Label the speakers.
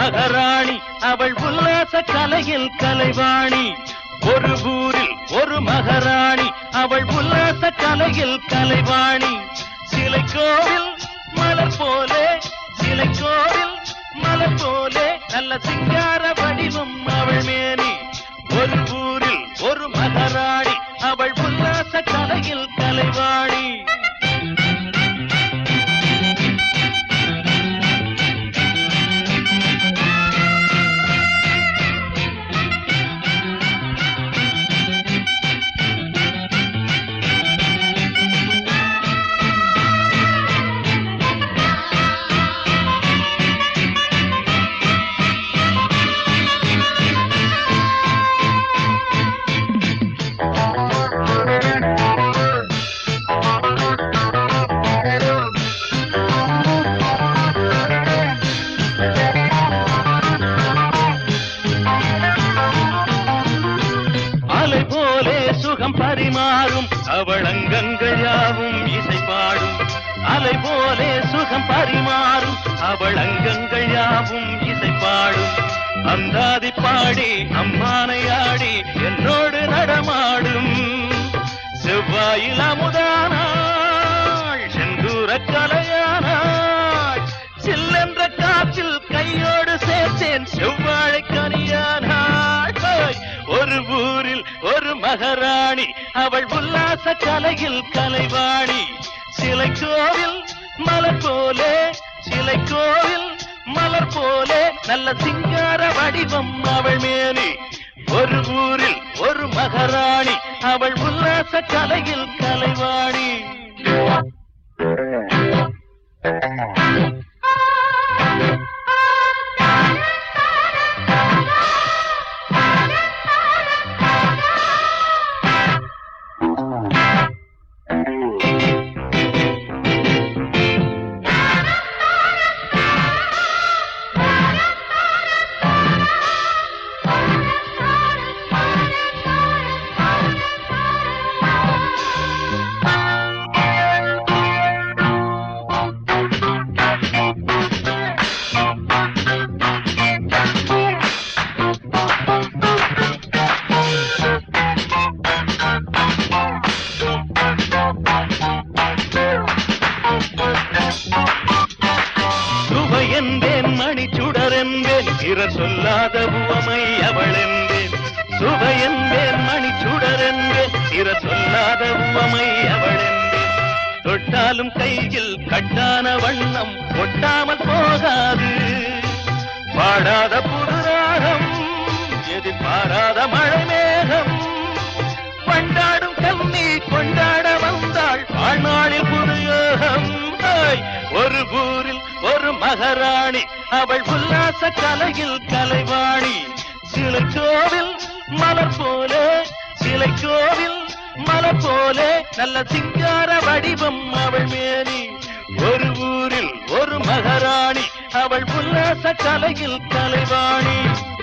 Speaker 1: மகராணி அவள் உல்லாச கலையில் கலைவாணி ஒரு ஊரில் ஒரு மகராணி அவள் உல்லாச கலையில் கலைவாணி சிலை கோவில் மலர் போலே சிலை கோவில் மலர் போலே நல்ல சிங்கார வடிவம் அவள் மேனி ஒரு ஊரில் ஒரு மகராணி அவள் உல்லாச கலையில் கலைவாணி அலை போலே சுகம் பரிமாறும் அவள் அங்கங்கள் யாவும் இசை பாடும் அலை போலே சுகம் பரிமாறும் அவள் அங்கங்கள் யாவும் இசை பாடும் அந்தாதி பாடி அம்மானை ஆடி என்னோடு நடமாடும் செவ்வாயில் அமுதானாள் செந்தூர கலையானாள் சில்லென்ற காற்றில் கையோடு சேர்த்தேன் செவ்வாழை கனியானாள் ஹோய்! ஒரு ஊரில் ஒரு மகராணி அவள் உல்லாச கலையில் கலைவாணி சிலை கோவில் மலர் போலே சிலை கோவில் மலர் போலே நல்ல சிங்கார வடிவம் அவள் மேனி ஒரு ஊரில் ஒரு மகராணி அவள் உல்லாச கலையில் கலைவாணி சுவை என்பேன் மணி சுடர் என்பேன் பிறர் சொல்லாத உவமை அவள் என்பேன் சுவை என்பேன் மணி சுடர் என்பேன் பிறர் சொல்லாத உவமை அவள் என்பேன் தொட்டாலும் கையில் கட்டான வண்ணம் ஒட்டாமல் போகாது பாடாத புதுராகம் எதிர்பாராத மழை மேகம் கொண்டாடும் கம்மி கொண்டாட வந்தாள் வாழ்நாளில் புதுயோகம் ஹோய்! ஒரு ஊரில் ஒரு மகராணி அவள் உல்லாச கலையில் கலைவாணி சிலை கோவில் மலர் போலே சிலை கோவில் மலர் போலே நல்ல சிங்கார வடிவம் அவள் மேனி ஒரு ஊரில் ஒரு மகராணி அவள் உல்லாச கலையில் கலைவாணி